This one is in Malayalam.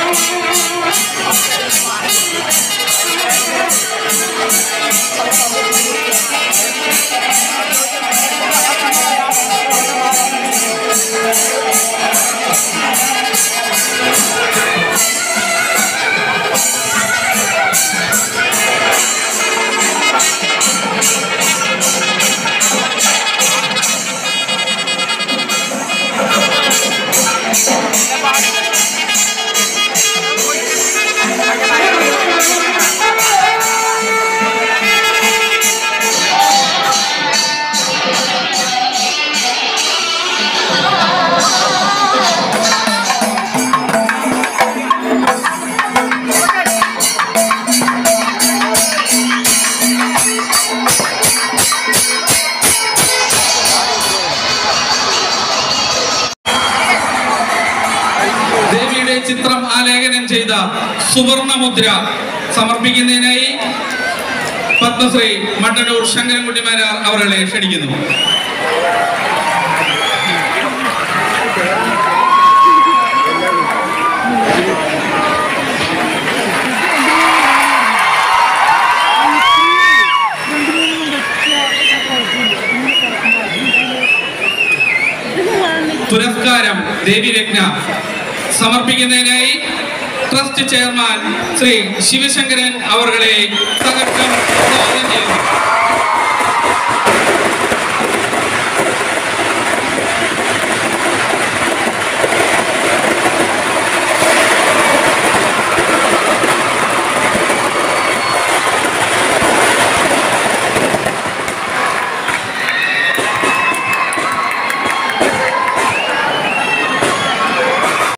ദേവിയുടെ ചിത്രം ആലേഖനം ചെയ്ത സുവർണമുദ്ര സമർപ്പിക്കുന്നതിനായി പത്മശ്രീ മട്ടന്നൂർ ശങ്കരൻകുട്ടി മാരാർ അവരെ ക്ഷണിക്കുന്നു പുരസ്കാരം ദേവിരത്ന സമർപ്പിക്കുന്നതിനായി ട്രസ്റ്റ് ചെയർമാൻ ശ്രീ ശിവശങ്കരൻ അവരുടെ സഹർഷം സ്വാഗതം ചെയ്യുന്നു